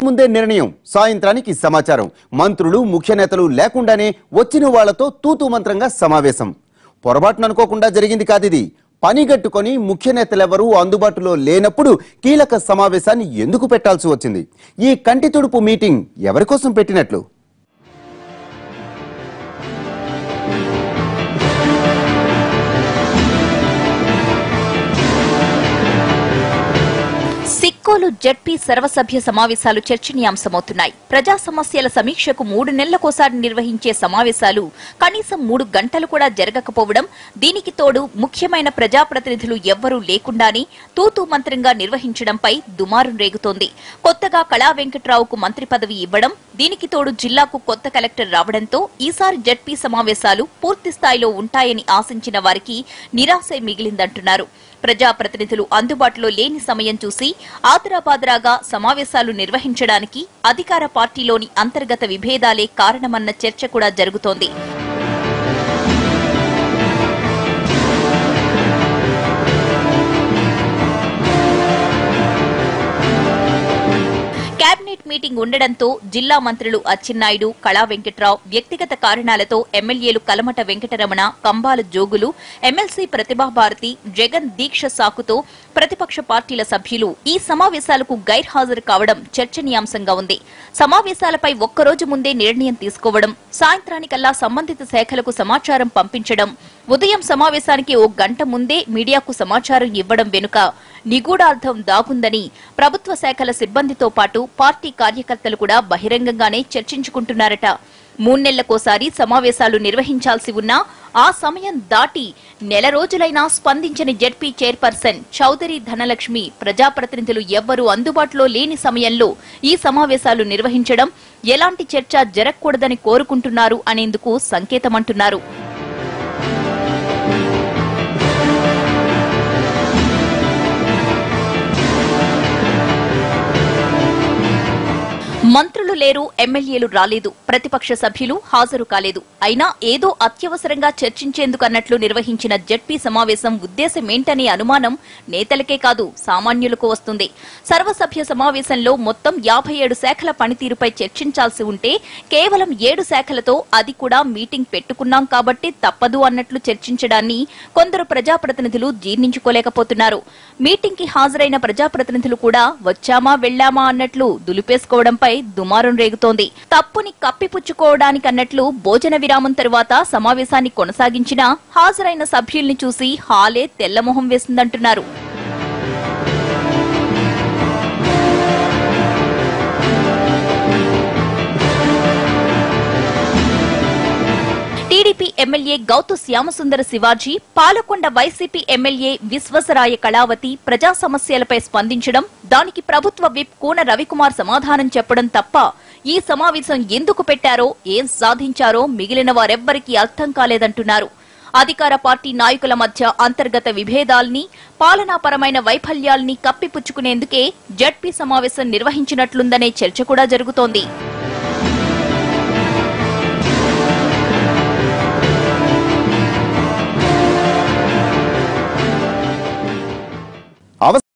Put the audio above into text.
ముందే నిర్ణయం సాయంత్రానికి సమాచారం మంత్రులు ముఖ్య నేతలు లేకుండానే వచ్చిన వాళ్లతో తూతూ మంత్రంగా సమావేశం పొరపాటున అనుకోకుండా జరిగింది కాదిది పనిగట్టుకొని ముఖ్య నేతలెవరూ అందుబాటులో లేనప్పుడు కీలక సమావేశాన్ని ఎందుకు పెట్టాల్సి వచ్చింది ఈ కంటి తుడుపు మీటింగ్ ఎవరి కోసం పెట్టినట్లు సిక్కోలు జడ్పీ సర్వసభ్య సమావేశాలు చర్చనీయాంశమవుతున్నాయి ప్రజా సమస్యల సమీక్షకు మూడు నెలలకోసారి నిర్వహించే సమావేశాలు కనీసం మూడు గంటలు కూడా జరగకపోవడం దీనికి తోడు ముఖ్యమైన ప్రజాప్రతినిధులు ఎవ్వరూ లేకుండానే తూతూ మంత్రంగా నిర్వహించడంపై దుమారం రేగుతోంది కొత్తగా కళా వెంకట్రావుకు మంత్రి పదవి ఇవ్వడం దీనికి తోడు జిల్లాకు కొత్త కలెక్టర్ రావడంతో ఈసారి జడ్పీ సమావేశాలు పూర్తి స్థాయిలో ఉంటాయని ఆశించిన వారికి నిరాశే మిగిలిందంటున్నారు ప్రజాప్రతినిధులు అందుబాటులో లేని సమయం చూసి ఆదరాబాదరాగా సమావేశాలు నిర్వహించడానికి అధికార పార్టీలోని అంతర్గత విభేదాలే కారణమన్న చర్చ కూడా జరుగుతోంది కేబినెట్ మీటింగ్ ఉండడంతో జిల్లా మంత్రులు అచ్చెన్నాయుడు కళా వెంకట్రావు వ్యక్తిగత కారణాలతో ఎమ్మెల్యేలు కలమట వెంకటరమణ కంబాల జోగులు ఎమ్మెల్సీ ప్రతిభాభారతి జగన్ దీక్ష సాకుతో ప్రతిపక్ష పార్టీల సభ్యులు ఈ సమావేశాలకు గైర్హాజరు కావడం చర్చనీయాంశంగా ఉంది సమావేశాలపై ఒక్కరోజు ముందే నిర్ణయం తీసుకోవడం సాయంత్రానికల్లా సంబంధిత శాఖలకు సమాచారం పంపించడం ఉదయం సమావేశానికి ఓ గంట ముందే మీడియాకు సమాచారం ఇవ్వడం వెనుక నిగూఢార్థం దాగుందని ప్రభుత్వ శాఖల సిబ్బందితో పాటు పార్టీ కార్యకర్తలు కూడా బహిరంగంగానే చర్చించుకుంటున్నారట మూన్నెళ్లకోసారి సమావేశాలు నిర్వహించాల్సి ఉన్నా ఆ సమయం దాటి నెల రోజులైనా స్పందించని జడ్పీ చైర్పర్సన్ చౌదరి ధనలక్ష్మి ప్రజాప్రతినిధులు ఎవ్వరూ అందుబాటులో లేని సమయంలో ఈ సమావేశాలు నిర్వహించడం ఎలాంటి చర్చ జరగకూడదని కోరుకుంటున్నారు అనేందుకు సంకేతమంటున్నారు మంత్రులు లేరు ఎమ్మెల్యేలు రాలేదు ప్రతిపక్ష సభ్యులు హాజరు కాలేదు అయినా ఏదో అత్యవసరంగా చర్చించేందుకు అన్నట్లు నిర్వహించిన జడ్పీ సమావేశం ఉద్దేశమేంటనే అనుమానం నేతలకే కాదు సామాన్యులకు వస్తుంది సర్వసభ్య సమావేశంలో మొత్తం యాభై ఏడు శాఖల పనితీరుపై చర్చించాల్సి ఉంటే కేవలం ఏడు శాఖలతో అది కూడా మీటింగ్ పెట్టుకున్నాం కాబట్టి తప్పదు అన్నట్లు చర్చించడాన్ని కొందరు ప్రజాప్రతినిధులు జీర్ణించుకోలేకపోతున్నారు మీటింగ్ కి హాజరైన ప్రజాప్రతినిధులు కూడా వచ్చామా వెళ్లామా అన్నట్లు దులిపేసుకోవడంపై దుమారం రేగుతోంది తప్పుని కప్పిపుచ్చుకోవడానికన్నట్లు భోజన విరామం తరువాత సమావేశాన్ని కొనసాగించినా హాజరైన సభ్యుల్ని చూసి హాలే తెల్లమొహం వేసిందంటున్నారు TDP MLA Gouthu Shyamasundara Sivaji Palakonda YCP MLA Viswasaraya Kalavathi ప్రజా సమస్యలపై స్పందించడం దానికి ప్రభుత్వ విప్ కూన రవికుమార్ సమాధానం చెప్పడం తప్ప ఈ సమావేశం ఎందుకు పెట్టారో ఏం సాధించారో మిగిలిన వారెవ్వరికీ అర్థం కాలేదంటున్నారు అధికార పార్టీ నాయకుల మధ్య అంతర్గత విభేదాల్ని పాలనాపరమైన వైఫల్యాల్ని కప్పిపుచ్చుకునేందుకే జడ్పీ సమావేశం నిర్వహించినట్లుందనే చర్చ కూడా జరుగుతోంది